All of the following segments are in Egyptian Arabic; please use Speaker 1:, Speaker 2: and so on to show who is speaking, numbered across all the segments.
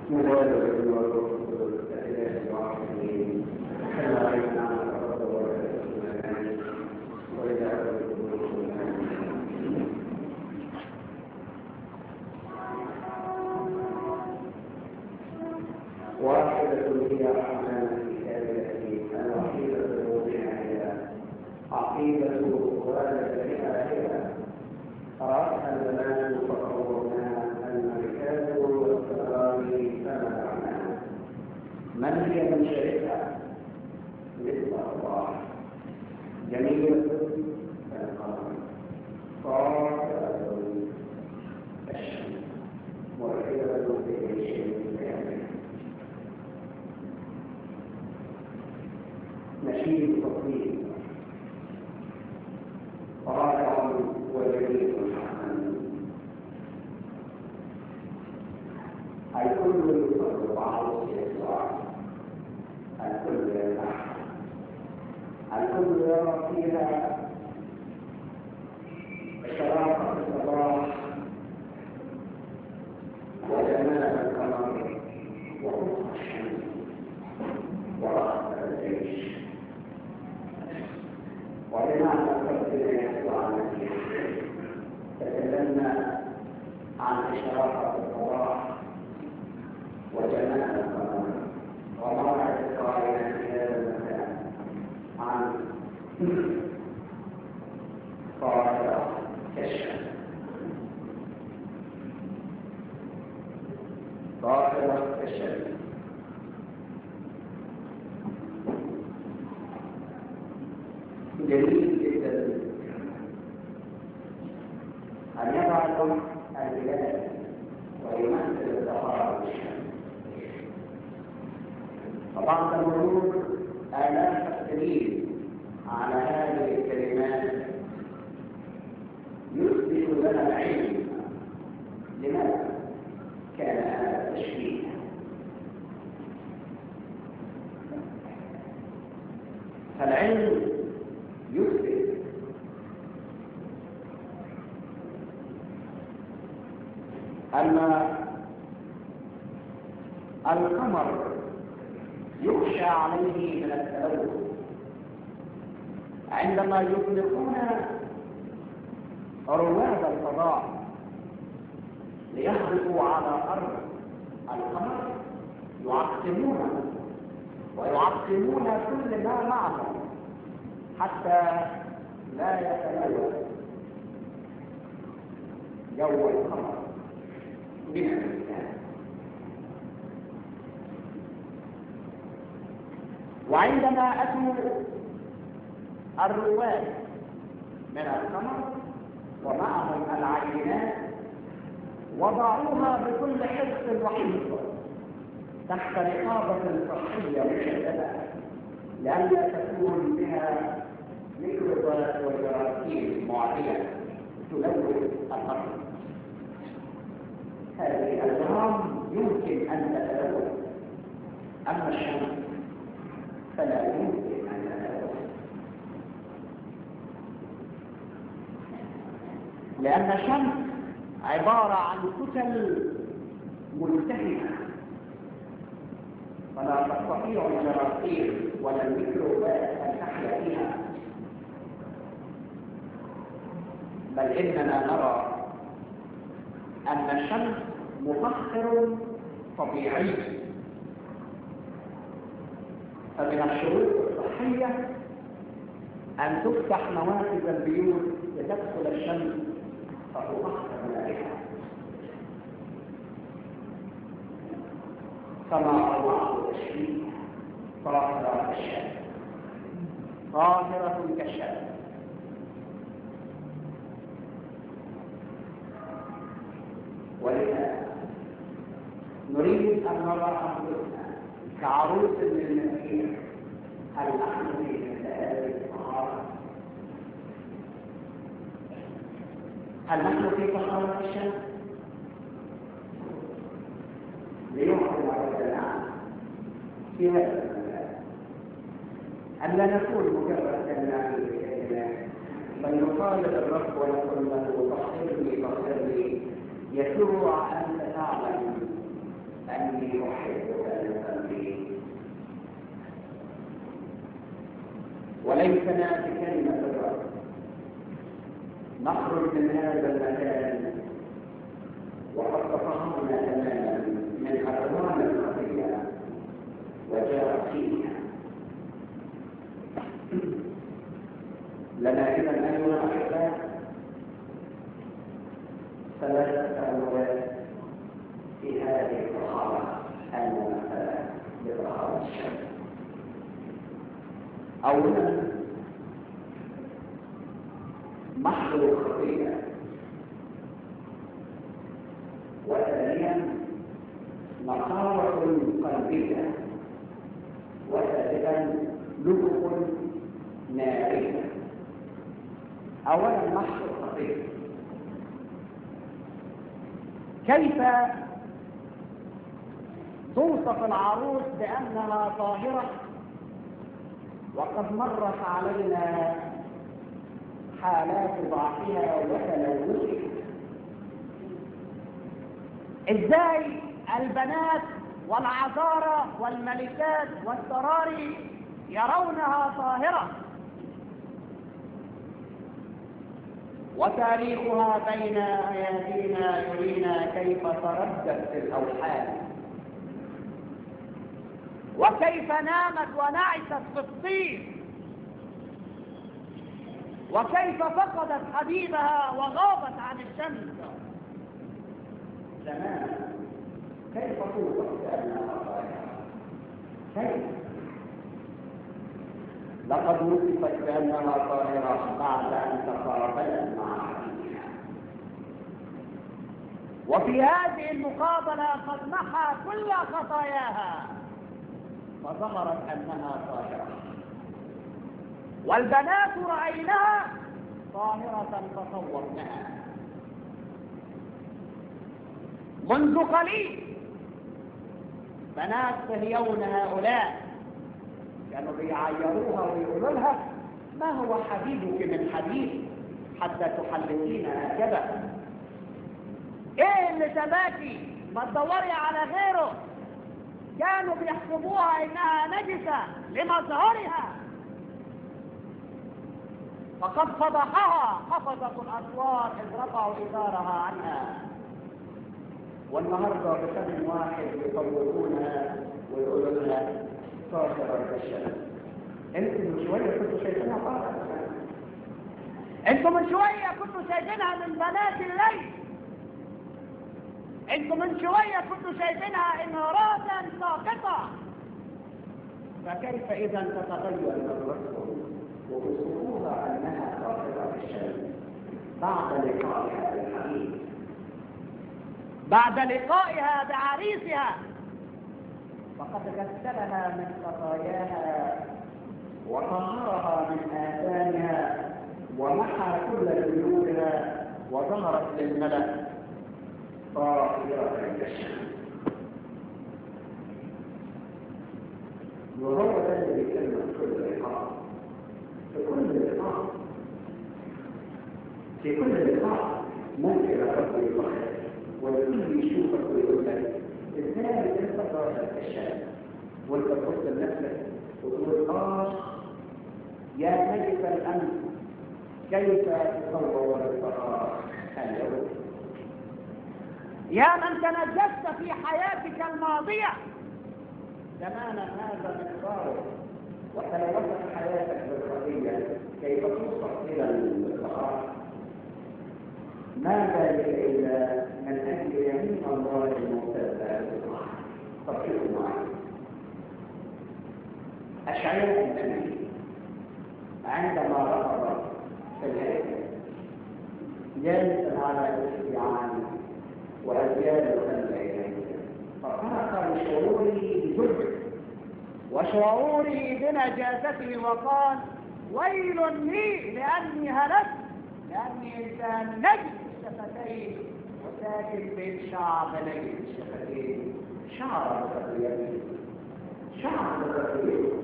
Speaker 1: واحدة هي أحسن الكتاب الأديب العقيدة الموضعية عقيدة والدة الآخرة أردنا زمان فقررنا المركز والقرار فمنعنا من هي من شركة مثل الله جميل القمر قاطعة الشمس مرحبة بشيء نشيد تطبيق رائع وجميل حسن الكل يصر بعض يسوع الكل يلحق الكل يرى فيها شرافة الصباح وجمال القمر وحسن الشمس ورأس الجيش ولماذا قدر يسوع عن تكلمنا عن إشراقة الصباح وجمال القمر ومرة إسرائيل في هذا المكان عن قاهرة كشف قاهرة كشف جميل جدا أن يضع لهم البلاد ويمثل الظهر طبعا تمرون آلاف السنين على هذه الكلمات يثبت لنا العلم لماذا كان هذا التشبيه فالعلم يثبت أن القمر يخشى عليه من التلوث عندما يطلقون رواد الفضاء ليهبطوا على أرض القمر يعقمونه ويعقمون كل ما معهم حتى لا يتلوث جو القمر من الإنسان وعندما أتوا الرواد من القمر ومعهم العينات وضعوها بكل حرص وحفظ تحت رقابة صحية مشددة لئلا تكون بها ميكروبات وجراثيم معدية تلوث الأرض هذه الأجرام يمكن أن تتلوث أما الشمس فلا يمكن أن تتلوث لأن الشمس عبارة عن كتل ملتهمة فلا تستطيع الجراثيم ولا الميكروبات أن تحيا فيها بل إننا نرى أن الشمس مطهر طبيعي فمن الشروط الصحية أن تفتح نوافذ البيوت لتدخل الشمس فتطهر ملائكة كما الله التشريع طاهرة كالشمس طاهرة كالشمس ولذا نريد أن نرى أنفسنا كعروس من المسيح هل نحن في مثل هذه الطهارة؟ هل نحن في طهارة الشمس؟ ليعطي ربنا في هذا المكان أن لا نكون مجرد كلمات بل نطالب الرب ونقول له طهرني طهرني يسوع أنت تعلم أني إني أحبك لقلبي وليسنا بكلمة الرب نخرج من هذا المكان وقد تفهمنا تماما من أكوان الخطيئة وجاء فيها لنا إذا أيها الأحباء ثلاثة أموال في هذه الطهارة الممثلة بطهارة الشمس أولا محض الخطيئة وثانيا نقاوة قلبية وثالثا لطف نارية أولا محض الخطيئة كيف توصف العروس بأنها طاهرة وقد مرت علينا حالات ضعفها وتلوثها ازاي البنات والعذارى والملكات والسراري يرونها طاهرة وتاريخها بين ايادينا يرينا كيف تردد في الاوحال وكيف نامت ونعست في الطين وكيف فقدت حبيبها وغابت عن الشمس تماما كيف توصف بأنها طائرة كيف لقد وصفت بأنها طائرة بعد أن تقابلت مع حبيبها وفي هذه المقابلة قد محى كل خطاياها فظهرت أنها طاهرة والبنات رأيناها طاهرة فصورناها منذ قليل بنات صهيون هؤلاء كانوا بيعيروها ويقولوا لها ما هو حبيبك من حبيب حتى تحللين هكذا ايه اللي تباكي ما تدوري على غيره كانوا بيحسبوها انها نجسة لمظهرها فقد فضحها حفظة الاسوار اذ رفعوا اثارها عنها والنهارده بسبب واحد يطورونها ويقولوا لها طاهرة الشمس انتوا من شوية كنتوا شايفينها طاهرة انتوا من شوية كنتوا شايفينها من بنات الليل انتوا من شوية كنتوا شايفينها انهارات ساقطة فكيف اذا تتغير نظرتكم وتصفوها انها طاهرة الشمس بعد لقائها بالحبيب بعد لقائها بعريسها فقد غسلها من خطاياها وطهرها من آثامها ومحى كل ذنوبها وظهرت للملأ طاهرة الشمس وهو ده اللي بيتكلم في كل لقاء في كل لقاء في كل لقاء ممكن الرب يطهر والكل يشوفك ويقول لك ازاي انت طاهر الشمس وانت تبص لنفسك وتقول اه يا ملك الامن كيف تصور الطهارة اليوم يا من تنجست في حياتك الماضية زمانا هذا مقداره وتلوثت حياتك بالخطية كيف توصف إلى الطهارة ما ذلك إلا من أجل يمين الله الممتازة تطبيق معي أشعياء النبي عندما رأى الرب في الهيكل جالسا على كرسي عالي وأزياد الخلق إليه ففرق بشعوري بجرد وشعوري بنجاسته وقال ويل لي لأني هلكت لأني إنسان نجس الشفتين وساكن بين شعب نجس الشفتين شعر بخطيئته شعر بخطيئته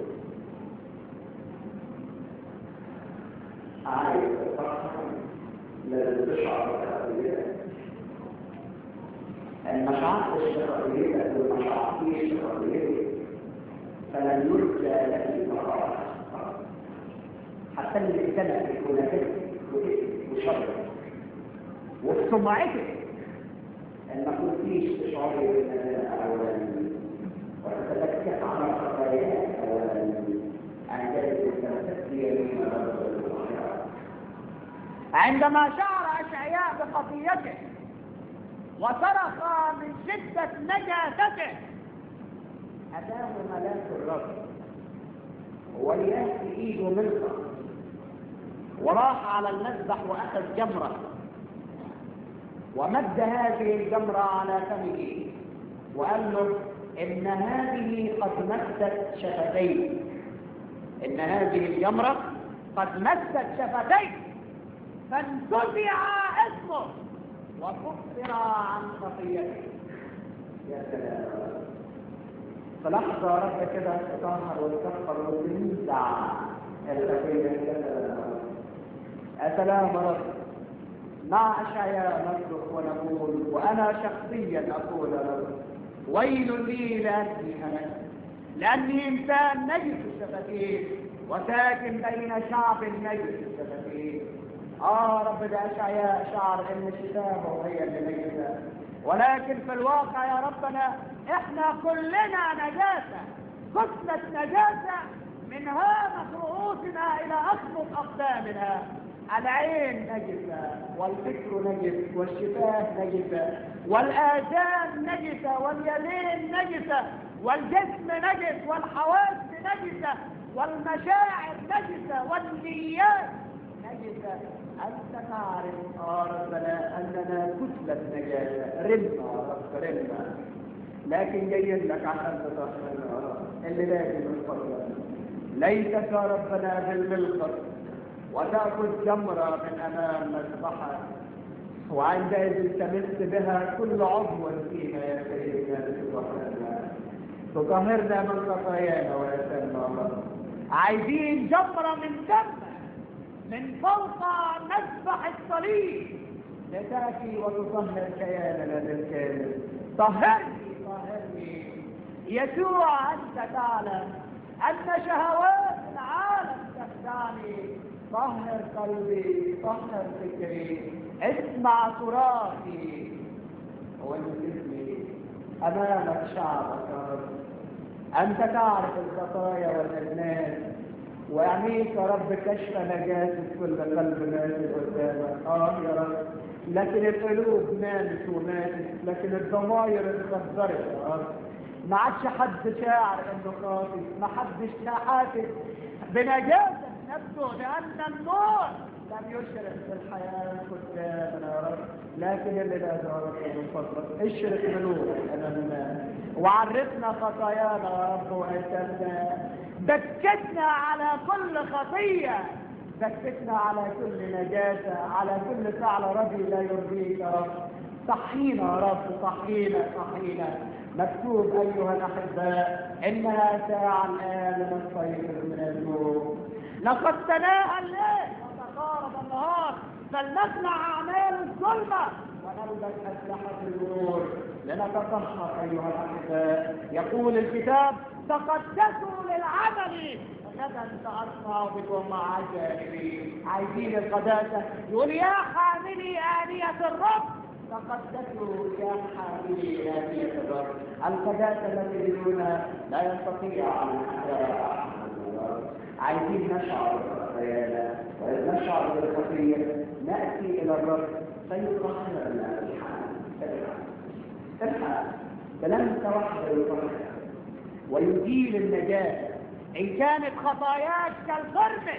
Speaker 1: عايز تفكر لازم تشعر بخطيئتك المشاعر الشخصية والمشاعر تخلي لسانك يكون كده وشر وفي سمعتك ان ما كنتيش تشعري بالنداء اولا وتتذكر على خطاياك اولا عن ذلك تمسكي يمين رب
Speaker 2: عندما شعر أشعياء بخطيته وصرخ من شدة نجاسته
Speaker 1: أتاه ملاك الرب وليأتي إيده ملقى وراح على المذبح وأخذ جمرة ومد هذه الجمرة على فمه وقال له إن هذه قد مست شفتيه إن هذه الجمرة قد مست شفتيه فانتزع اسمه وكفر عن خطيته يا سلام في لحظة رب كده تطهر وتكفر وتنزع الخطية يا سلام رب مع أشعياء نصرخ ونقول وأنا شخصيا أقول رب ويل لي لأني أنا
Speaker 2: لأني إنسان نجس الشفتين وساكن بين شعب نجس الشفتين
Speaker 1: آه رب ده أشعياء شعر إن شتابه هي اللي نجسة
Speaker 2: ولكن في الواقع يا ربنا احنا كلنا نجاسة كتلة نجاسة من هامة رؤوسنا إلى أسقط أقدامنا
Speaker 1: العين نجسة والفكر نجس والشفاه نجسة
Speaker 2: والآذان نجسة واليدين نجسة والجسم نجس والحواس نجسة والمشاعر نجسة والنيات
Speaker 1: نجسة أنت تعرف يا ربنا أننا كتلة نجاسة رمى يا رب رمى لكن جاي لك عشان تطهرنا اللي لازم الفضل ليتك يا ربنا بالملقط وتأخذ جمرة من أمام مذبحك وعندئذ تمس بها كل عضو فينا يا سيدنا تطهرنا تطهرنا من خطايانا ويسلم الله
Speaker 2: عايزين جمرة من دم من فوق مذبح الصليب
Speaker 1: لتأتي وتطهر كياننا بالكامل
Speaker 2: طهرني طهرني يسوع أنت تعلم أن شهوات العالم تخدعني
Speaker 1: طهر قلبي طهر فكري اسمع صراخي وانزلني امامك شعبك يا رب انت تعرف الخطايا والادناس ويعنيك يا رب كشف نجاسة كل قلب نازل قدامك اه يا رب لكن القلوب نامت وماتت لكن الضماير اتخدرت يا رب ما عادش حد شاعر انه خاطي ما حدش حاسس
Speaker 2: بنجاسة نفسه لأن النور
Speaker 1: لم يشرق في الحياة قدامنا يا رب لكن اللي لا رب من فضلك اشرق بنورك امامنا وعرفنا خطايانا يا رب وأسلنا
Speaker 2: دكتنا على كل خطية
Speaker 1: دكتنا على كل نجاسة على كل فعل ربي لا يرضيك يا رب صحينا يا رب صحينا صحينا مكتوب أيها الأحباء إنها ساعة الآن نستيقظ من النوم
Speaker 2: لقد تناهى الليل وتقارب النهار فلنخلع أعمال الظلمة
Speaker 1: ونلبس أسلحة النور لنتطهر أيها الأحباء يقول الكتاب
Speaker 2: تقدسوا للعمل
Speaker 1: غدا سأصنع بكم عجائبي عايزين القداسة
Speaker 2: يقول يا حاملي آنية الرب
Speaker 1: تقدسوا يا حاملي آنية الرب القداسة التي بدونها لا يستطيع أن يحيا عايزين نشعر بالخيانة وإذ نشعر بالخطية نأتي إلى الرب فيطهرنا الحال الحال كلام واحدة يطهر ويزيل النجاسة
Speaker 2: إن كانت خطاياك كالقرمة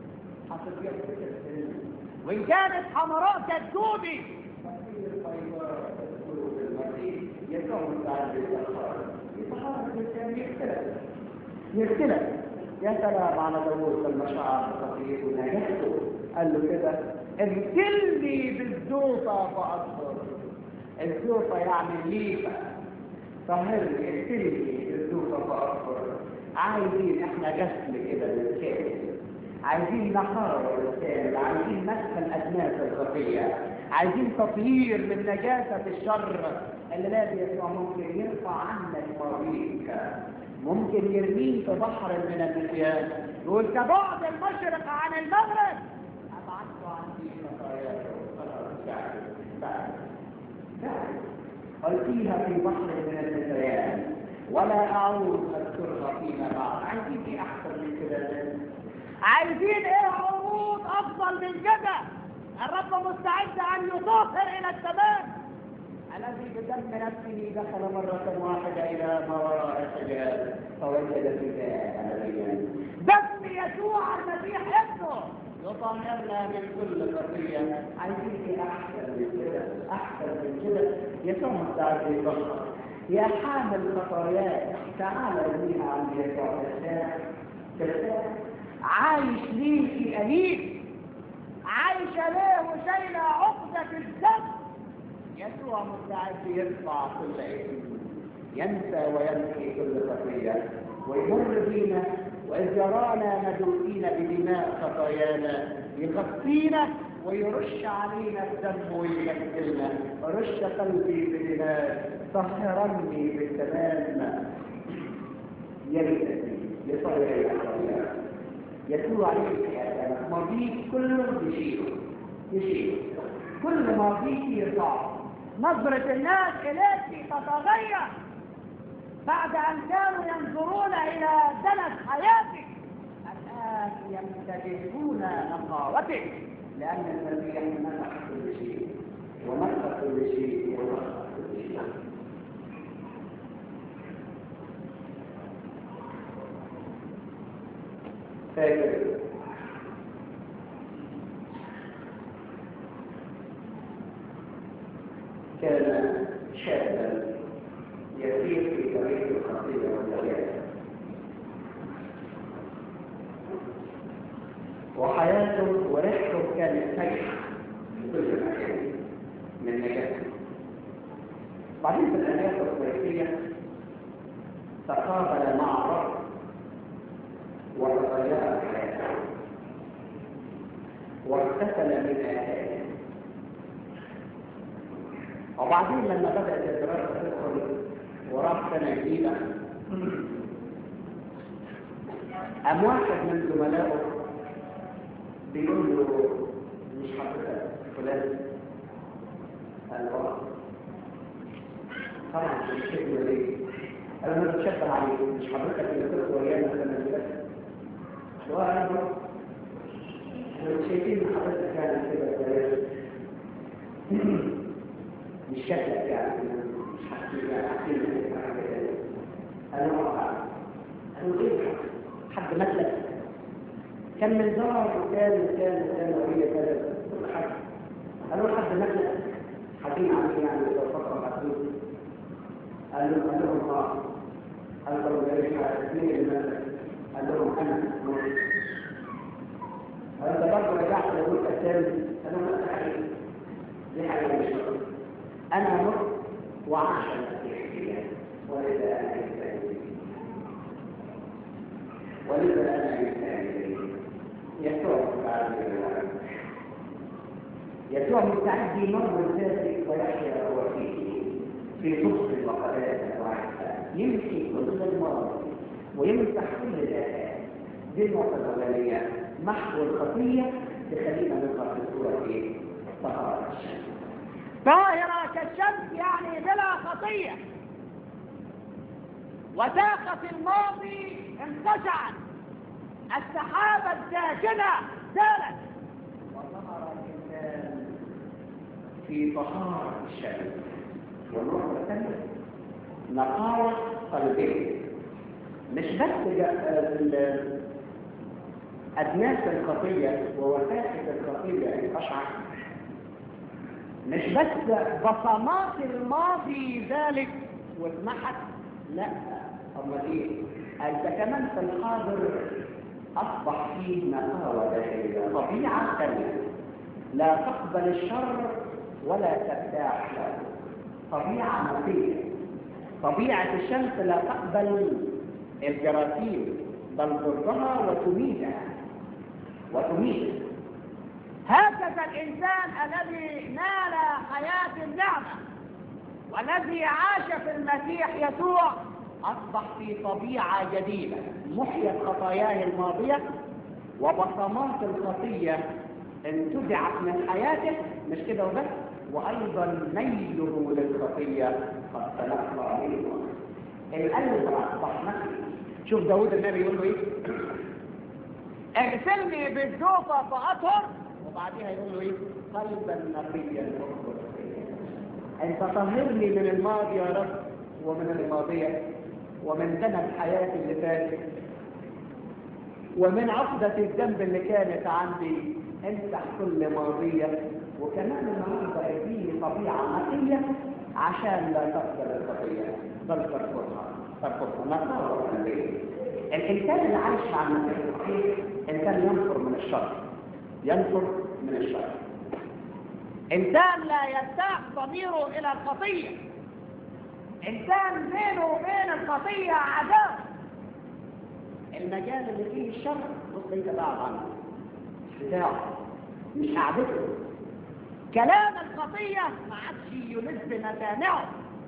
Speaker 2: وإن كانت حمراء كالدود
Speaker 1: يختلف يا سلام على داوود لما شعر بخطيئته ونجحته قال له كده ارسلني بالزوفة فأصبر الزوفة يعني الليفة طهرني ارسلني بالزوفة فأصبر عايزين احنا غسل كده للكامل عايزين نحرر الرسالة عايزين مسح الأجناس الخفية عايزين تطهير من نجاسة الشر اللي لازم يسوع ممكن يرفع عنك مريك ممكن يرميه في بحر من النسيان يقول كبعد المشرق عن المغرب أبعدت عني خطاياك ألقيها في بحر من النسيان ولا أعود أذكرها فيما بعد عايزين إيه أحسن من كده
Speaker 2: عايزين ايه عروض افضل من كده الرب مستعد ان يطهر الى التمام
Speaker 1: الذي بدم نفسه دخل مرة واحدة إلى ما وراء الحجاب فوجد فداء أبديا
Speaker 2: دم يسوع المسيح ابنه
Speaker 1: يطهرنا من كل خطية عايزين إيه أحسن من كده أحسن من كده يسوع مستعد يطهر يا حامل خطاياك تعال ارميها عند يسوع ترتاح ترتاح
Speaker 2: عايش ليه في أليم عايشة ليه وشايلة عقدة الذنب
Speaker 1: يسوع مستعد يرفع كل اسم ينسى ويمحي كل خطية ويمر بينا وإذ يرانا مدوسين بدماء خطايانا يغطينا ويرش علينا الدم ويغسلنا رش قلبي بدماء طهرني بالتمام يرثني لصالح الخطايا يسوع عليك يا ماضيك كله يشيله يشيله كل ماضيك يرفعه
Speaker 2: نظرة الناس إليك تتغير بعد أن كانوا ينظرون إلى دنس حياتك
Speaker 1: الآن يمتلكون نقاوتك لأن المسيح مسح كل شيء ومسح كل شيء ومسح كل شيء فاكر كان شابا يسير في طريق الخطيئة والنجاة وحياته ورحلته كانت ناجحة في كل مكان من نجاته بعدين في الأناة الصيفية تقابل مع الرب وتغيرت حياته واغتسل من آثاره وبعدين لما بدأت الدراسة تدخل وراح سنة جديدة قام واحد من زملائه بيقول له مش حضرتك فلان قال له طبعا مش كده ليه؟ قال له انا بتشبه عليك مش حضرتك اللي كنت ويانا السنة اللي فاتت قال له انا احنا شايفين حضرتك يعني كده كويس مش شكلك يعني مش حاسين يعني حاسين انا انا ايه حد مثلك كان من زهر وكان وكان وكان وهي كانت كل حاجه قالوا حد مثلك حكيم عليه يعني لو فتره حكيم قال له قال لهم اه قال لهم يا ريت مين اللي مثلك قال لهم انا قال انت برضه رجعت لابوك الثاني قال لهم لا حقيقي دي حاجه مش أنا مت وعاش المسيح ولذا أنا يستعيد ولذا أنا يستعيد يسوع تعالى يسوع مستعد يمر ذاتك ويحيا هو فيه في نصف وقدات واحدة يمشي كل الماضي ويمسح كل الآثار دي النقطة الأولانية محو الخطية تخلينا نقرأ في الصورة إيه؟ طهارة الشمس
Speaker 2: طاهرة كالشمس يعني بلا خطية وساقة الماضي انقشعت السحابة الساكنة زالت
Speaker 1: وظهر الإنسان في طهارة الشمس والنقطة الثانية نقاوة قلبية مش بس ال- أدناس الخطية ووسائل الخطية انقشعت مش بس بصمات الماضي ذلك واتمحت لا امال ايه انت كمان في الحاضر اصبح فيه نقاوه داخليه طبيعه ثانيه لا تقبل الشر ولا ترتاح له طبيعه نقيه طبيعه الشمس لا تقبل الجراثيم بل ضدها وتميتها وتميتها
Speaker 2: هكذا الإنسان الذي نال حياة النعمة والذي عاش في المسيح يسوع
Speaker 1: أصبح في طبيعة جديدة محيت خطاياه الماضية وبصمات الخطية انتزعت من حياته مش كده وبس وأيضا ميله للخطية قد تنقى منه القلب أصبح نقي شوف داود النبي يقول له إيه
Speaker 2: اغسلني بالزوفة فأطهر
Speaker 1: وبعديها يقول له إيه قلبا نقيا أنت طهرني من الماضي يا رب ومن الماضية ومن دم الحياة اللي فاتت ومن عقدة الذنب اللي كانت عندي امسح كل ماضية وكمان النهارده اديني طبيعة نقية عشان لا تقبل الخطية بل ترفضها ترفضها نقاوة قلبية الإنسان اللي عايش مع المسيح الصحيح إنسان ينفر من الشر ينفر من الشر
Speaker 2: إنسان لا يرتاح ضميره إلى الخطية إنسان بينه وبين الخطية عداوة
Speaker 1: المجال اللي فيه الشر بص انت بعد عنه بتاعه مش قعدته
Speaker 2: كلام الخطية ما عادش يلذ مسامعه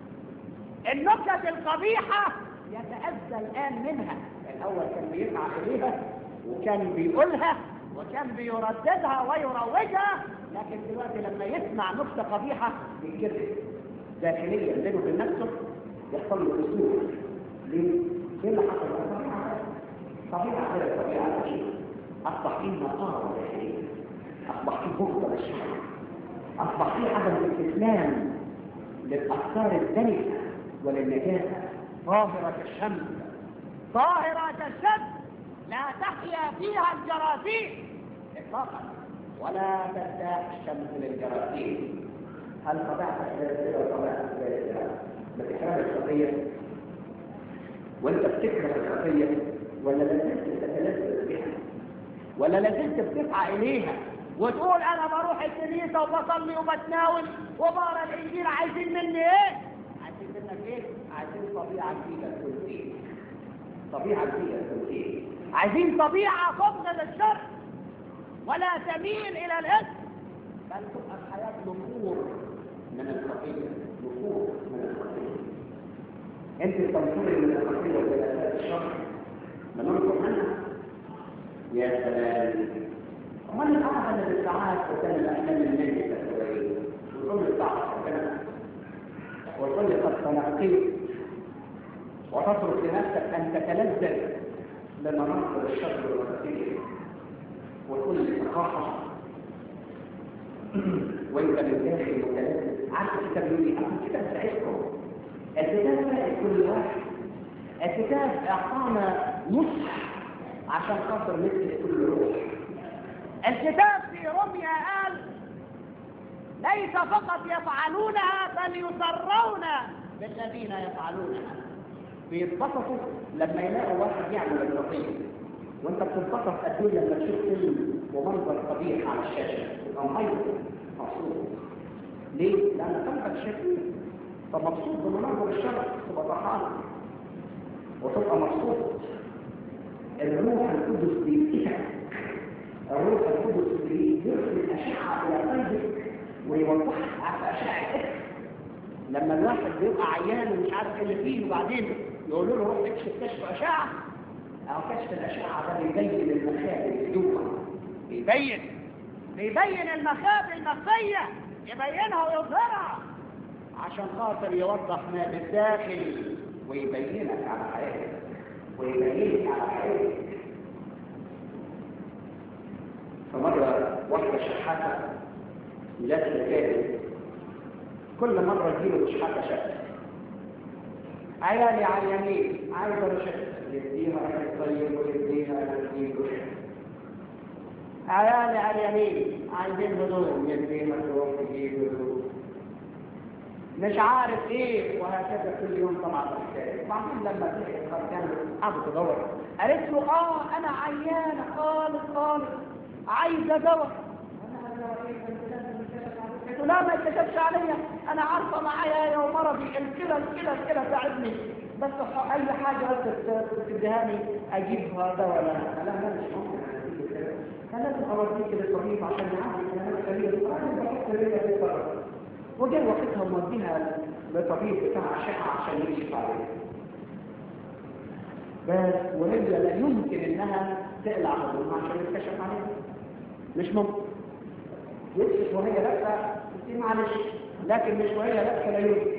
Speaker 2: النكت القبيحة
Speaker 1: يتأذى الآن منها الأول كان بيسعى إليها وكان بيقولها
Speaker 2: وكان بيرددها ويروجها
Speaker 1: لكن دلوقتي لما يسمع نكتة قبيحة يتكسر داخليا بينه وبين نفسه يحصل له كسور ليه؟ ايه اللي حصل؟ طبيعة طبيعة غير الطبيعة العجيبة أصبح فيه مقام داخلية أصبح فيه بغضة للشر أصبح فيه عدم الاستسلام للأفكار الدنيئة وللنجاسة
Speaker 2: طاهرة الشمس طاهرة الشمس لا تحيا فيها الجراثيم
Speaker 1: إطلاقا ولا ترتاح الشمس للجراثيم هل طبيعتك غير كده وطبيعتك غير كده بتكره الخطية وانت بتكره الخطية ولا لازلت تتلذذ بها
Speaker 2: ولا لازلت بتسعى إليها وتقول أنا بروح الكنيسة وبصلي وبتناول وبقرا الإنجيل عايزين مني إيه؟
Speaker 1: عايزين منك ايه؟ عايزين طبيعة جديدة تكون فيه طبيعة جديدة تكون فيه
Speaker 2: عايزين طبيعة تبغض الشر ولا تميل إلى الإثم
Speaker 1: بل تبقى الحياة نفور من الخطية نفور من الخطية انت تنفري من الخطية وبالأساس الشر بننفر منها يا سلام ومن الأعظم الساعات وكان الأحلام النبي تسوي وكل ساعة وكان وكل قد تنقيت وتترك لنفسك أن تتلذذ لمناظر الشر والخطية وكل ثقافة وانت من داخل متلذذ عارف الكتاب يقول ايه؟ الكتاب ساعدكم الكتاب ساعد كل واحد الكتاب اعطانا نصح عشان خاطر مثل كل روح
Speaker 2: الكتاب في رمية قال ليس فقط يفعلونها بل يسرون
Speaker 1: بالذين يفعلونها بيتبسطوا لما يلاقوا واحد يعمل الخطيه وانت بتنبسط قد ايه لما تشوف فيلم ومنظر قبيح على الشاشه تبقى مهيص مبسوط ليه؟ لان قلبك شكيك فمبسوط بمنظر الشر تبقى فرحان وتبقى مبسوط الروح القدس بيفتح الروح القدس بيرسل اشعه الى قلبك ويوضحك على اشعه الاسم لما الواحد بيبقى عيان ومش عارف ايه اللي فيه وبعدين يقولوا له روح اكشف كشف اشعه او كشف الاشعه ده بيبين المخاطر السوء
Speaker 2: بيبين بيبين المخاطر النفسية يبينها ويظهرها
Speaker 1: عشان خاطر يوضح ما بالداخل ويبينك على حياتك ويبينك على حياتك فمرة واحدة شحاتة جات الكاتب كل مرة تجيله شحاتة شكل عيالي عيانين عايزة رشد يديها طيب ويديها يديها عيالي عيانين عايزين هدوم يديها تروح تجيب هدوم مش عارف ايه وهكذا كل يوم طبعا الحكايه وبعدين لما تحكي كانت قاعده تدور
Speaker 2: قالت له اه انا عيانة خالص خالص عايزة دواء قلت له لا ما يتكتبش عليا انا عارفة معايا ومرضي الكلى الكلى الكلى تعبني بس اي حاجة بس تديهاني
Speaker 1: اجيبها دواء لا لا لا مش ممكن كان لازم اوريك للطبيب عشان يعالج كلام كبير فانا بحط ليا في الطرف وجاء وقتها موديها للطبيب بتاع اشعه عشان يكشف عليها بس وهي لا يمكن انها تقلع هدومها عشان يتكشف عليها مش ممكن يكشف وهي لابسه دي معلش لكن مش وهي لابسه لا يمكن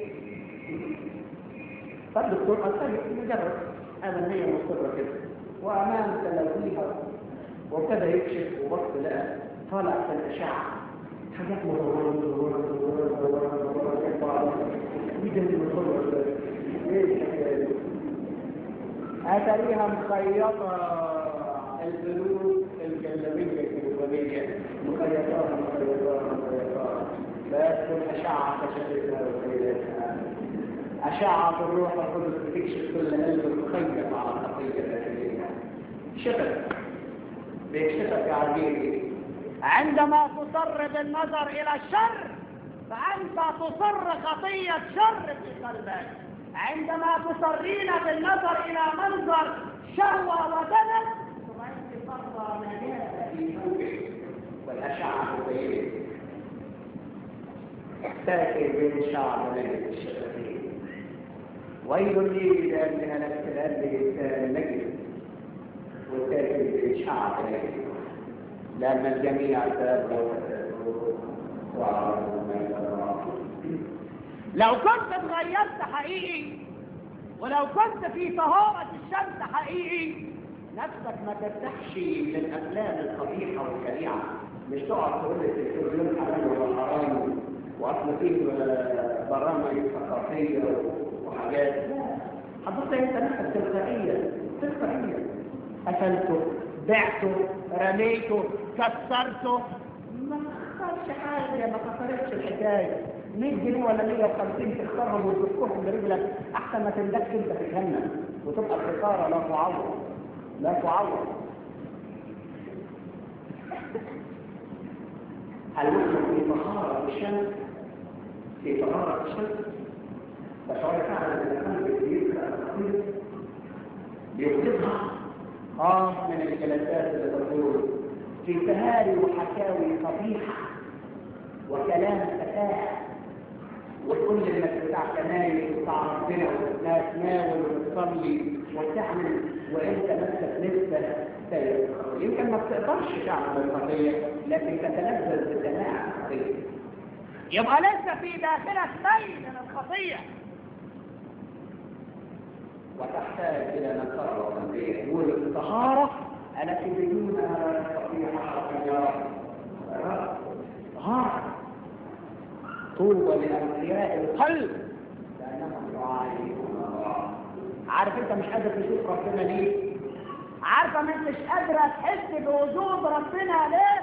Speaker 1: فالدكتور قال طيب نجرب هذا هي مستقرة كده وامام تلوثيها وابتدى يكشف وبص لقى طالع في الاشعه حاجات مدورة مدورة مدورة مدورة مدورة دي جنب مدورة ايه الحكايه دي؟ اتاريها مخيطة البلوك الجلابية الكتابية مخيطات مخيطات مخيطات بس الأشعة كشفتها وخيلتها أشعة الروح القدس بتكشف كل قلب المخيط على الخطية الداخلية شفت بيكشفك يا عزيزي
Speaker 2: عندما تصر بالنظر إلى الشر فأنت تصر خطية شر في قلبك عندما تصرين بالنظر إلى منظر شهوة ودنس
Speaker 1: فأنت ترى نجاة في فوقك والأشعة تبين تأتي بين الشعب ليلة الشفتين ويل لي لأنها لك الأرض نجد وتأتي بالشعب ليلة لأن الجميع تابوا وعرفوا ما يتراءى
Speaker 2: لو كنت اتغيرت حقيقي ولو كنت في طهارة الشمس حقيقي
Speaker 1: نفسك ما ترتاحش للافلام القبيحه والسريعه مش تقعد تقول التلفزيون حلال ولا حرام واصل فيه برامج ثقافيه وحاجات لا حضرتك انت نفسك تلقائيا تلقائيا قتلته بعته
Speaker 2: رميته كسرته
Speaker 1: ما خسرش حاجه ما خسرتش الحكايه 100 جنيه ولا 150 تختارهم وتذكرهم برجلك احسن ما تندكش انت في جهنم وتبقى الخساره لا تعوض لا تعوض هل نحن في طهارة الشمس في طهارة الشمس فشعور فعلا ان القلب بيبقى الخطير بيوجدها اه من الجلسات اللي تقول في تهاري وحكاوي قبيحة وكلام تفاهة وتقول لي انك بتاع كنايس وبتاع ربنا وتناول وتصلي وتعمل وانت نفسك لسه سيء يمكن ما بتقدرش تعمل القضيه لكن تتلذذ بسماع القضيه
Speaker 2: يبقى لسه في داخلك ميل من الخطية
Speaker 1: وتحتاج الى نقاء وتنبيه والطهاره التي بدونها لا تستطيع حركه يا رب طهاره طوبى لأنبياء القلب لأنهم يعاينون الله عارف انت مش قادر تشوف ربنا ليه
Speaker 2: عارفة ما انتش قادرة تحس بوجود ربنا ليه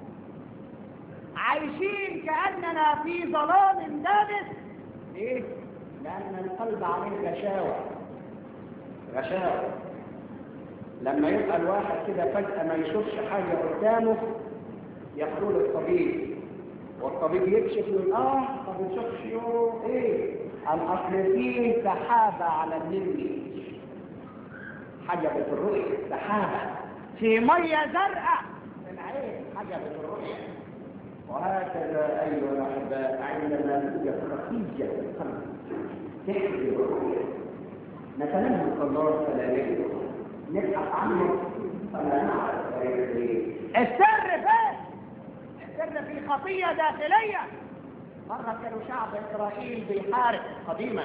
Speaker 2: عايشين كأننا في ظلام دامس
Speaker 1: ليه لأن القلب عليه غشاوة غشاوة لما يبقى الواحد كده فجأة ما يشوفش حاجة قدامه يقول الطبيب والطبيب يكشف يقول اه ما بتشوفش يوم ايه الاصل فيه سحابه على النمل حجبت الرؤيه سحابه
Speaker 2: في مية زرقاء
Speaker 1: في العين حجبت الرؤيه وهكذا ايها الاحباء عندما توجد خفيه في القلب تحجب الرؤيه نتلمس الله فلا يجد نبحث عنه فلا نعرف غير ايه
Speaker 2: السر فين السر في خطية داخلية مرة كانوا شعب إسرائيل بيحارب قديما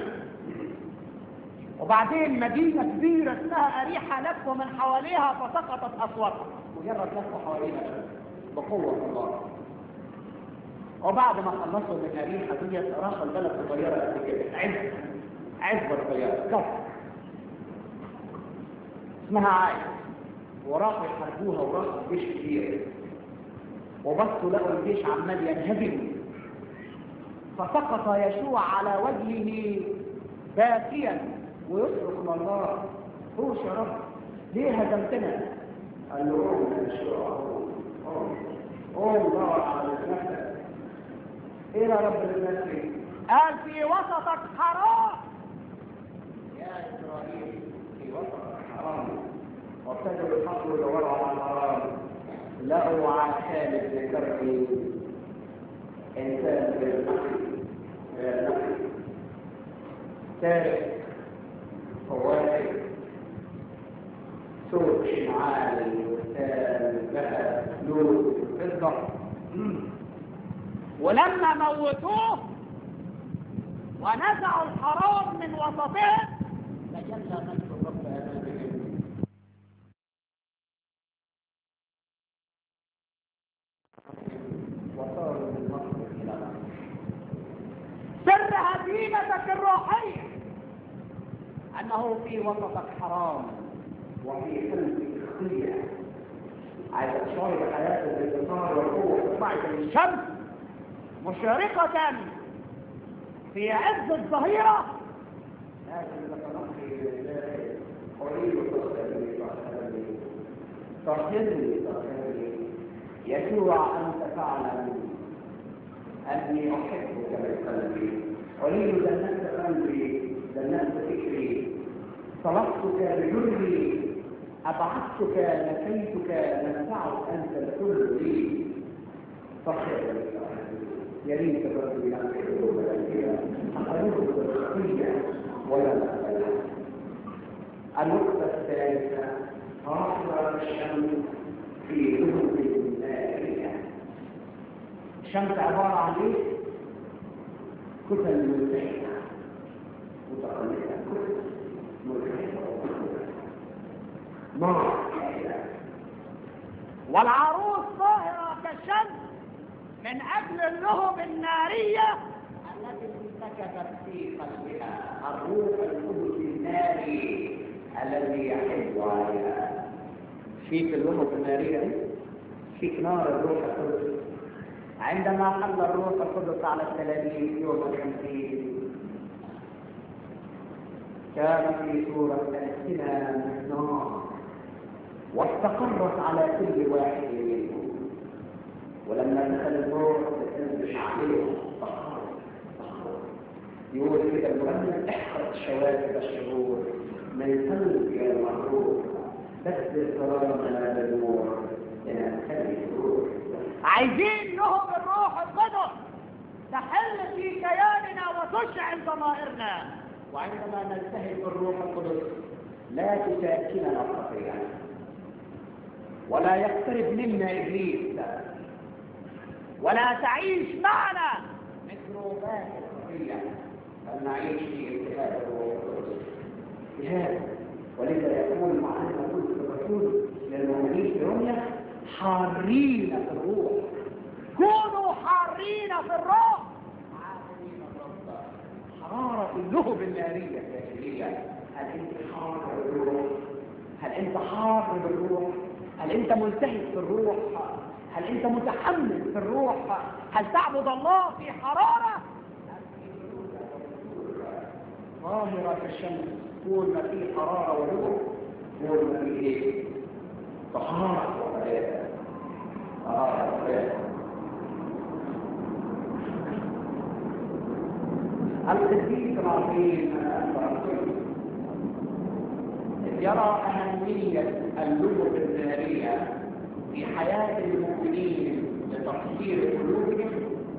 Speaker 2: وبعدين مدينة كبيرة اسمها أريحة لفوا من حواليها فسقطت أصواتها
Speaker 1: مجرد لفوا حوالينا بقوة الله
Speaker 2: وبعد ما خلصوا من أريحة ديت راحوا البلد صغيرة قد كده عزبة عزبة صغيرة كفر اسمها عايز وراحوا يحاربوها وراحوا جيش كبير وبصوا لقوا الجيش عمال ينهزم فسقط يشوع على وجهه باكيا ويصرخ من الله هوش يا رب ليه هزمتنا
Speaker 1: قال له قوم يا يشوع قوم قوم دور على نفسك ايه يا رب لنفسي
Speaker 2: قال في وسطك حرام
Speaker 1: يا اسرائيل في وسط حرام وابتدوا يحصلوا يدوروا على الحرام لقوا عشان ابن كربي انسان بالنقي بالنقي تارك فوائد سوق شمعان وسام ذهب فلوس فضة
Speaker 2: ولما موتوه ونزعوا الحرام من وسطهم تجلى مجد الرب امامهم
Speaker 1: وصاروا من مصر إلى مصر
Speaker 2: سر هزيمتك الروحية أنه في وسطك حرام
Speaker 1: وفي قلبك خطية عايز تشعر حياة الانتصار والقوة
Speaker 2: بعد الشمس مشرقة في عز الظهيرة
Speaker 1: لكن لتنقي لله قريب تصلي تصلي تصلي تصلي يسوع أنت تعلم أني أحبك من قلبي أريد جنة قلبي جنة فكري طلبتك بجري أبعثتك نسيتك نفعت أنت الكل لي فخر يا ريت الرب ينقل قلوبنا أخرجه بالخطية ولا نقبلها النقطة الثالثة آخر الشمس في ذنوب نارية الشمس عبارة عن ايه؟ كتل ملتحمة متقلبة كتل ملتحمة نار حائلة
Speaker 2: والعروس ظاهرة كالشمس من أجل اللهب النارية
Speaker 1: التي انسكبت في قلبها الروح القدس الناري الذي يحب عليها فيك اللهب النارية دي؟ فيك نار الروح القدس عندما حل الروح القدس على التلاميذ يوم الخمسين كان في صورة ألسنة من نار واستقرت على كل واحد منهم ولما دخل الروح تنزل عليهم طهارة يقول كده المغنى احرق شواذب الشرور من قلب يا المغرور بس الكرامة بالنور لأن تخلي الروح
Speaker 2: عايزين لهم الروح القدس تحل في كياننا وتشعل ضمائرنا
Speaker 1: وعندما نلتهب بالروح القدس لا تساكننا الخطيئة ولا يقترب منا إبليس
Speaker 2: ولا تعيش معنا
Speaker 1: ميكروبات الخطيئة بل نعيش في التهاب الروح القدس جهاد ولذا يقول معنا كل الرسول للمؤمنين في رمية حارين في الروح
Speaker 2: كونوا حارين في الروح
Speaker 1: عابدين الرب حرارة اللهب النارية الداخلية هل انت حار بالروح هل انت حار بالروح هل انت ملتهب في الروح هل انت متحمل في الروح
Speaker 2: هل تعبد الله في حرارة
Speaker 1: ظاهرة كالشمس طول ما في حرارة ونور طول ما في ايه طهارة وحياة طهارة وحياة القديس العظيم يرى أهمية اللغة النارية في حياة المؤمنين لتطهير قلوبهم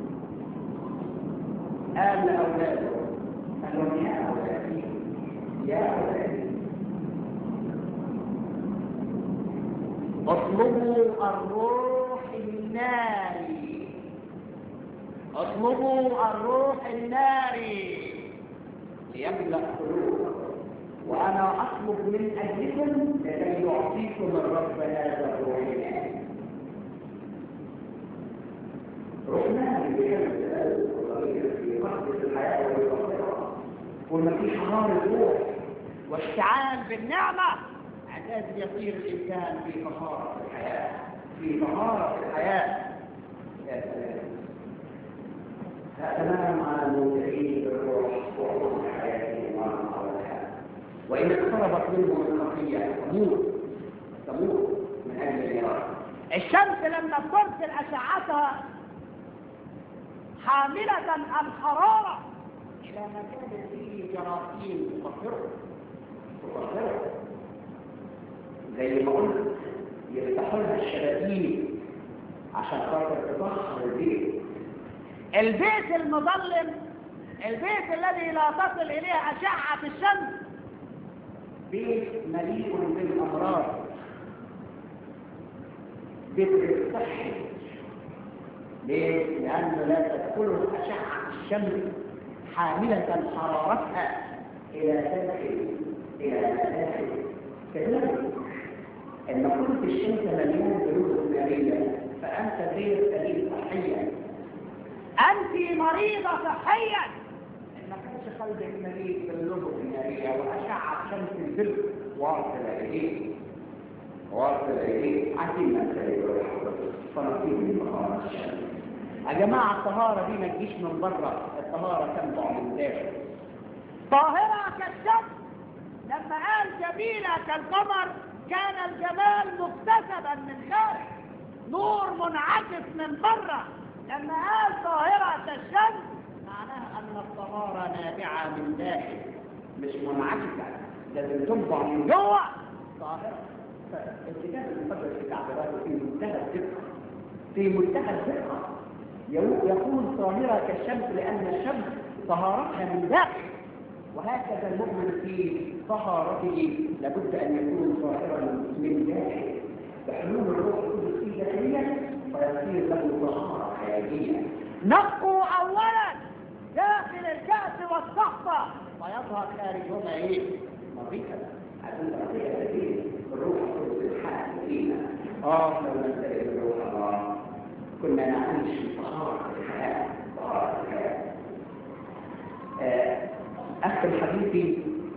Speaker 1: قال لأولاده قال لهم يا أولادي يا أولادي اطلبوا الروح الناري اطلبوا الروح الناري ليملأ قلوبكم وأنا أطلب من أجلكم لكي يعطيكم الرب هذا الروح الناري روح ناري بكلمة القلب وطريقة في مقدس الحياة والبصيرة وما في حرارة روح
Speaker 2: واشتعال بالنعمة
Speaker 1: عشان يصير الإنسان في طهارة الحياة في طهارة الحياة يا سلام تمام على المبتعين بالروح وعلوم حياتهم وعلى وإن اقتربت منهم الخطية تموت تموت من أجل الإرادة
Speaker 2: الشمس لما بترسل أشعتها حاملة الحرارة
Speaker 1: إلى مكان فيه جراثيم تطهره تطهره زي ما قلت يفتحوا لها الشبابيك عشان خاطر تطهر البيت
Speaker 2: البيت المظلم البيت الذي لا تصل إليه أشعة الشمس
Speaker 1: بيت مليء بالامراض بيت صحي ليه؟ لأنه لا تدخله أشعة الشمس حاملة حرارتها إلى داخل إلى داخل كذلك إن كنت الشمس مليان برود نارية فأنت غير سليم صحيا
Speaker 2: أنت مريضة صحيا
Speaker 1: إن ما كانش قلبك مليء باللغة النارية وأشعة شمس الظل واصل إليه واصل إليه عايزين نسأل فنصيب من مقام الشمس يا جماعة الطهارة دي ما تجيش من بره الطهارة تنبع من داخل
Speaker 2: طاهرة كالشمس لما قال جميلة كالقمر كان الجمال مكتسبا من خارج نور منعكس من بره لما قال طاهرة كالشمس
Speaker 1: معناها أن الطهارة نابعة من داخل مش منعكسة لازم تنبع من جوه طاهرة فالكتاب المقدس في تعبيراته في منتهى الدقة في منتهى الدقة يكون طاهرة كالشمس لأن الشمس طهارتها من داخل وهكذا المؤمن في طهارته لابد أن يكون طاهرا من داخل بحلول الروح القدس في داخلية فيصير له طهارة خارجية
Speaker 2: نقوا أولا داخل الكأس والصحفة
Speaker 1: فيظهر خارجهما إيه؟ نظيفا عشان نستطيع تدين الروح القدس الحاكم فينا آه لو نستطيع الروح الله كنا نعيش في طهارة الحياة طهارة الحياة أختم حديثي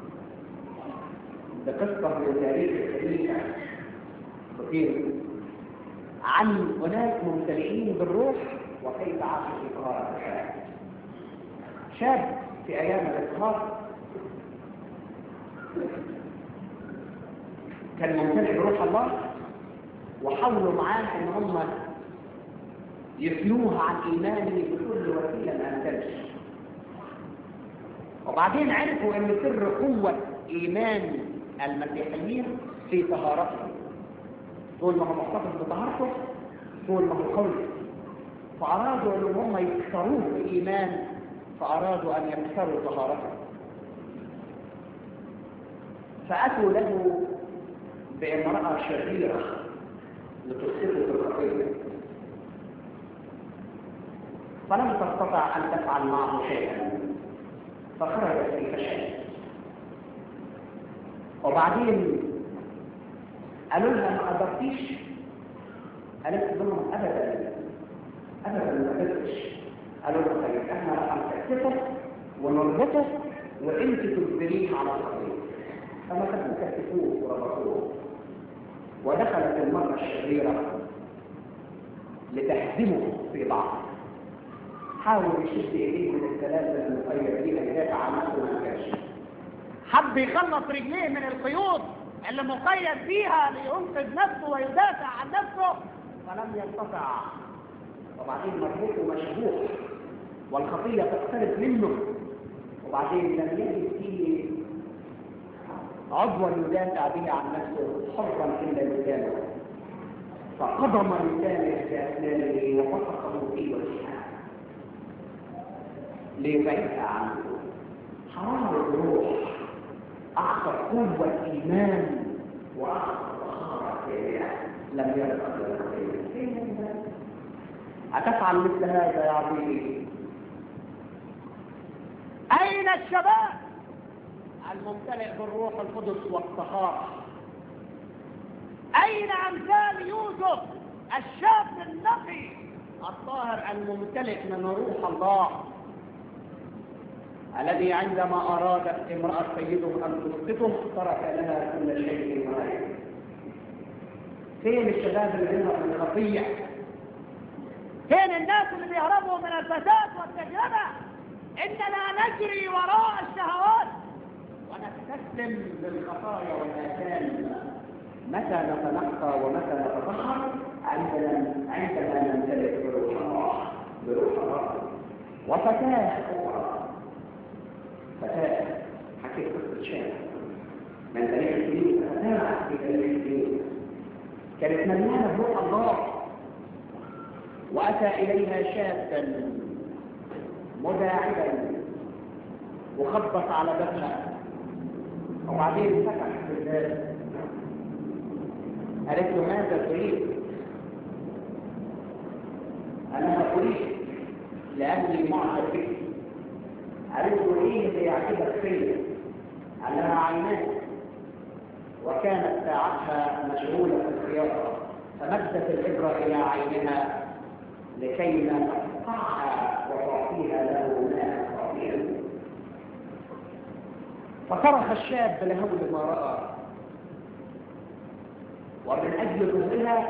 Speaker 1: بقصة من تاريخ الكنيسة كثير عن أناس ممتلئين بالروح وكيف عاشوا في طهارة الحياة شاب في أيام الإصهار كان ممتلئ بروح الله وحاولوا معاه ان هم يثنوه عن ايمانه بكل وسيله ما امكنش وبعدين عرفوا ان سر قوه ايمان المسيحيين في طهارته طول ما هو محتفظ بطهارته طول ما هو قوي فارادوا ان هم يكسروه بايمان فارادوا ان يكسروا طهارته فاتوا له بامراه شريره لتصيبه بالخطيه فلم تستطع ان تفعل معه شيئا فخرجت في فشل وبعدين قالوا لها ما قدرتيش قالت لهم ابدا ابدا ما قدرتش قالوا له طيب احنا راح نكتفه ونربطه وانت تجبريه على الخطيه فما كانوا كتفوه وربطوه ودخلت المرأة الشريرة لتهزمه في بعض حاول يشد ايديه من الثلاثة المقيدين يدافع عن نفسه ما كانش
Speaker 2: حب يخلص رجليه من القيود اللي مقيد فيها لينقذ نفسه ويدافع عن نفسه
Speaker 1: فلم يستطع وبعدين مربوط ومشبوح والخطية تقترب منه وبعدين لم يجد فيه عضوا يدافع به عن نفسه حرا الا لسانه فقضم لسانه باسنانه وفسقه في وجهه ليبعدها عنه حرارة الروح أعطى قوة إيمان وأعطى طهارة كاملة لم يرد أتفعل مثل هذا يا عظيمي
Speaker 2: أين الشباب
Speaker 1: الممتلئ بالروح القدس والطهارة
Speaker 2: أين أمثال يوسف الشاب النقي
Speaker 1: الطاهر الممتلئ من روح الله الذي عندما أرادت امرأة سيده أن تسقطه ترك لها كل شيء معين فين الشباب اللي بيهرب من الخطية
Speaker 2: فين الناس اللي بيهربوا من الفساد والتجربة إننا نجري وراء الشهوات
Speaker 1: ونستسلم للخطايا والآثام متى نتنقى ومتى نتطهر عندما عندما نمتلك بروح الله بروح الله وفتاة أخرى فتاة حكيت قصة شاب من تاريخ السنين فتاة في تاريخ السنين كانت مليانة بروح الله وأتى إليها شابا مداعبا وخبط على بابها وبعدين فتح الباب قالت له ماذا تريد؟ أنا أريد لأني معجب بك قالت له إيه اللي يعجبك فيا؟ قال لها عيناك وكانت ساعتها مشغولة في الخياطة فمدت الإبرة إلى عينها لكي لا تقطعها وتعطيها له ماء صافيا فصرخ الشاب لهول ما رأى ومن أجل ظهرها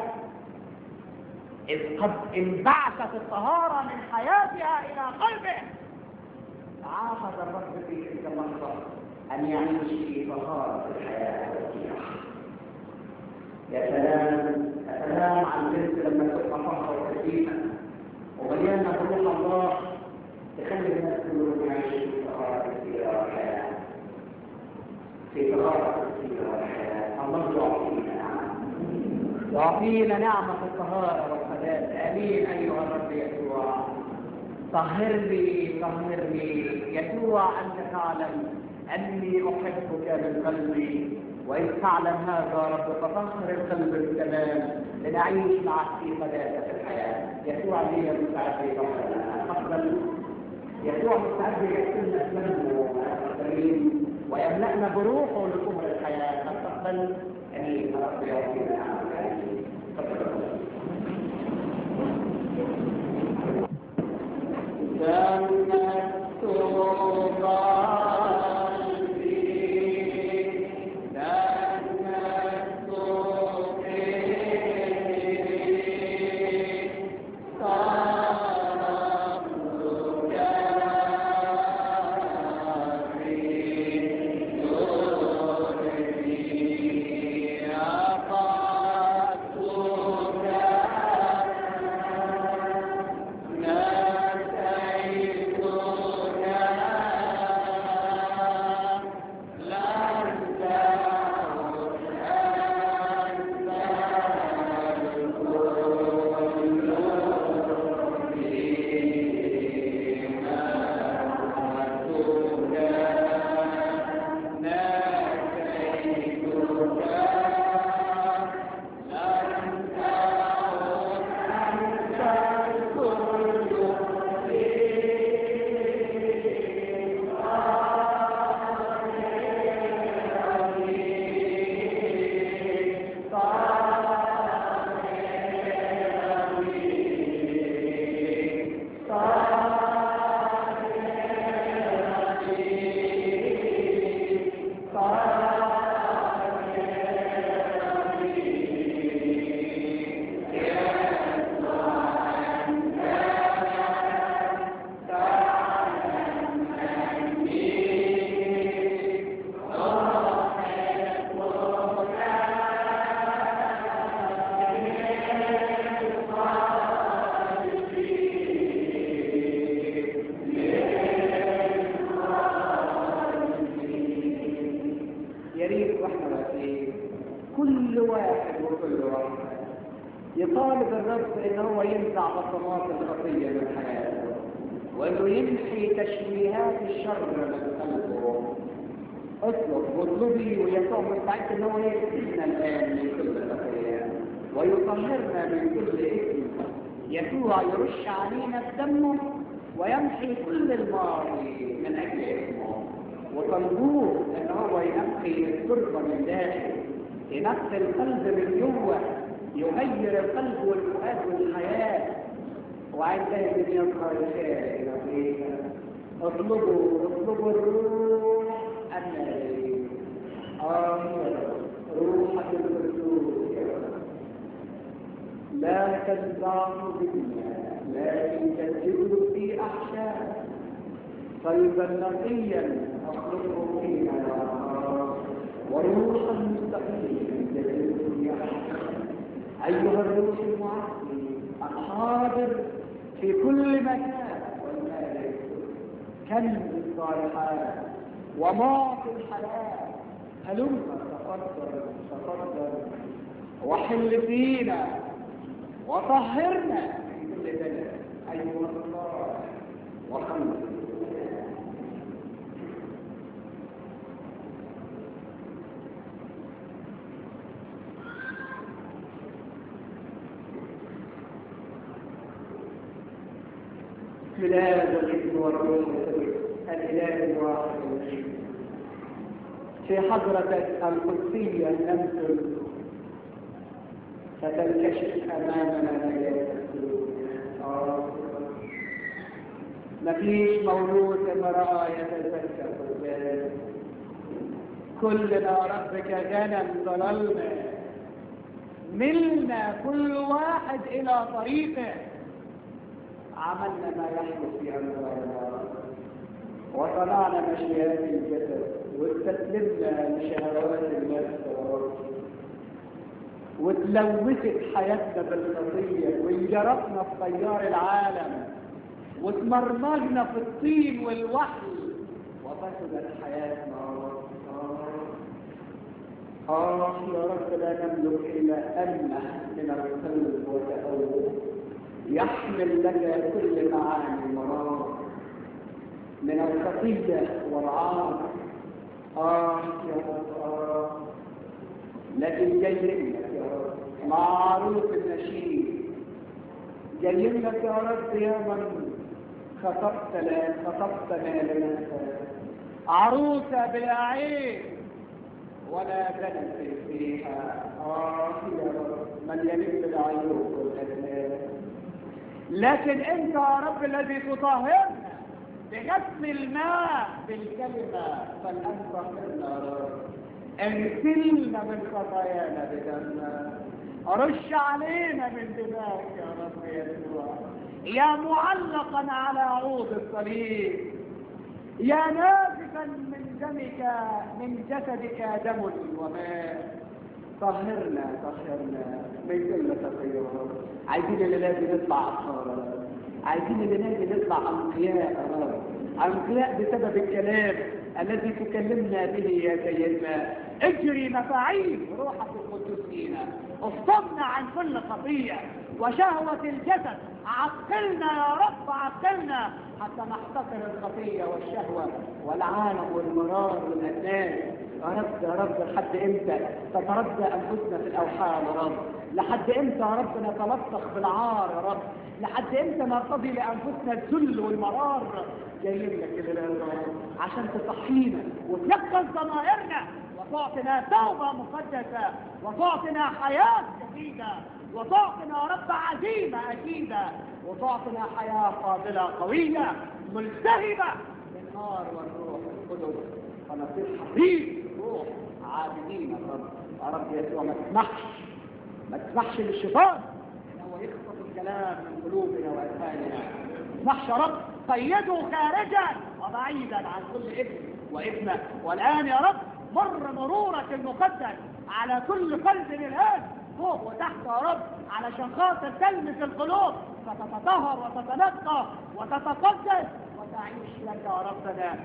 Speaker 1: إذ قد انبعثت الطهارة من حياتها إلى قلبه عاهد الرب في تلك اللحظة أن يعيش في طهارة الحياة والكياح يا سلام يا سلام عن البنت لما تبقى طهرة وكثيرة ومليانة بروح الله تخلي الناس كلهم يعيشوا في طهارة السيرة والحياة في طهارة السيرة والحياة الله يعطينا نعمة يعطينا نعمة في الطهارة والحداث آمين أيها الرب يسوع طهرني طهرني يسوع أنت تعلم أني أحبك من قلبي وإن تعلم هذا رب فطهر القلب التمام لنعيش معك في قداسة الحياة يسوع لي مستعد يطهرنا تفضل يسوع مستعد يغسلنا دمه الكريم ويملأنا بروحه لطهر الحياة تفضل أمين رب يعطينا جنة يا ريت واحنا واقفين كل واحد وكل واحد يطالب الرب ان هو ينزع بصمات الخطيه من حياته وانه يمحي تشويهات الشر من قلبه اطلب واطلبي ويسوع مستعد ان هو يغسلنا الان من كل خطيه ويطهرنا من كل اثم يسوع يرش علينا بدمه ويمحي كل الماضي من اجل اسمه وطلبوه ان هو ينقي التربه من داخل ينقي القلب من جوه يغير القلب والفؤاد والحياه وعندئذ يظهر الخير الى اطلبوا اطلبوا الروح الناري آمين روح القدوس لا تنزعوا بالله لكن تجدوا في احشاء قلبا نقيا اخلقه فينا وروحا مستقيما تجدوا في احشاء ايها الروح المعقل الحاضر في كل مكان والمالك كنز الصالحات ومعطي الحياه هلم تفضل تفضل وحل فينا وطهرنا من كل ذنب ايها الله وخلق بسم الله والابن والروح القدس الاله الواحد الوحيد في حضرتك القدسيه نمثل فتنكشف امامنا مجال مفيش مولود امرأة يتذكر بالبال كلنا ربك غنم ضللنا ملنا كل واحد الى طريقه عملنا ما يحدث في امرنا وصنعنا مشيئات الجسد واستسلمنا لشهوات النفس وتلوثت حياتنا بالخطيه وانجرفنا في تيار العالم وتمرمجنا في الطين والوحل وفسدت حياتنا آه يا رب لا نملك إلا أمة من القلب وتأول يحمل لك كل معاني المرار من الخطية والعار آه يا رب آه لكن جاي لك يا رب معروف النشيد جاي لك يا رب يا من خطبت لا خطبتنا لنفسك عروسة بلا عين ولا بنت فيها آه يا رب من يلم العيوب والأذناب لكن أنت يا رب الذي تطهرنا بغسل الماء بالكلمة فالآن طهرنا يا رب اغسلنا من خطايانا بدمك رش علينا من دماغك يا رب يسوع يا معلقا على عود الصليب يا نازفا من دمك من جسدك دم وماء طهرنا طهرنا من كل تطهير عايزين الليله دي نطلع اطهار عايزين الليله دي نطلع انقياء يا رب انقياء بسبب الكلام الذي تكلمنا به يا سيدنا اجري مفاعيل روحك القدس فينا افصلنا عن كل خطيه وشهوة الجسد عقلنا يا رب عقلنا حتى نحتقر الخطية والشهوة والعالم والمرار والأسنان يا رب يا رب لحد امتى تتردى انفسنا في الاوحال يا رب لحد امتى يا رب نتلطخ بالعار يا رب لحد امتى نرتضي لانفسنا الذل والمرار جايين لك كده يا رب عشان تصحينا وتيقظ ضمائرنا وتعطينا توبة مقدسة وتعطينا حياة جديدة وتعطينا يا رب عزيمة أكيدة وتعطينا حياة فاضلة قوية ملتهبة بالنار والروح القدس فنصير حبيب روح عابدين يا رب يا رب يسوع ما تسمحش ما تسمحش للشيطان ان هو يخطف الكلام من قلوبنا واذهاننا ما تسمحش يا رب قيده خارجا وبعيدا عن كل اثم واثم والان يا رب مر مرورك المقدس على كل قلب الان فوق وتحت يا رب علشان خاطر تلمس القلوب فتتطهر وتتنقى وتتقدس وتعيش لك يا ربنا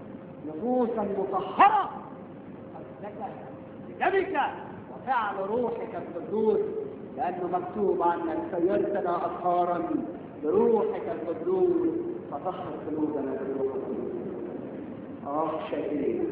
Speaker 1: نفوسا مطهرة لك بدمك وفعل روحك القدوس لأنه مكتوب عنك سيرتنا أطهارا بروحك القدوس فطهر قلوبنا بروح القدوس آه شهيد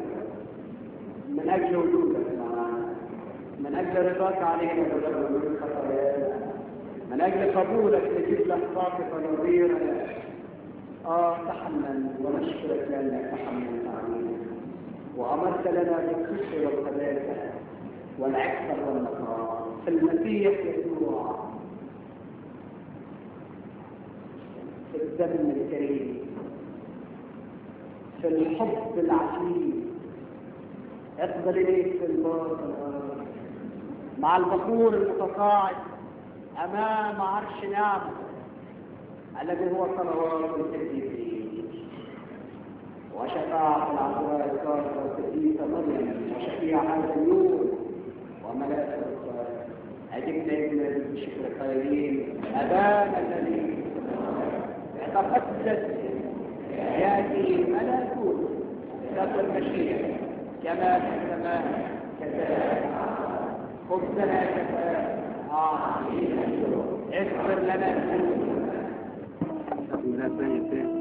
Speaker 1: من أجل وجودك معنا من أجل رضاك علينا بذنب خطايانا من أجل قبولك نجيب لك طاقة نظيرة آه تحمل ونشكرك لأنك تحملت علينا وأمرت لنا بالكسر والقداسة والعفة والنقاء في المسيح يسوع في الدم الكريم في الحب العجيب اقبل إليك في الباطن مع البخور المتصاعد أمام عرش نعمه الذي هو صلوات القديسين وشفاعة العذراء الكافرة القديسة مريم وشفيع هذا اليوم وملائكة الصالح أجبنا إلى بشكر الخيرين أبانا الذي تقدس يأتي ملكوت ذات المشيئة كما في السماء كذلك خبزنا كفاء أعطينا اغفر لنا الذنوب
Speaker 3: لا ثانية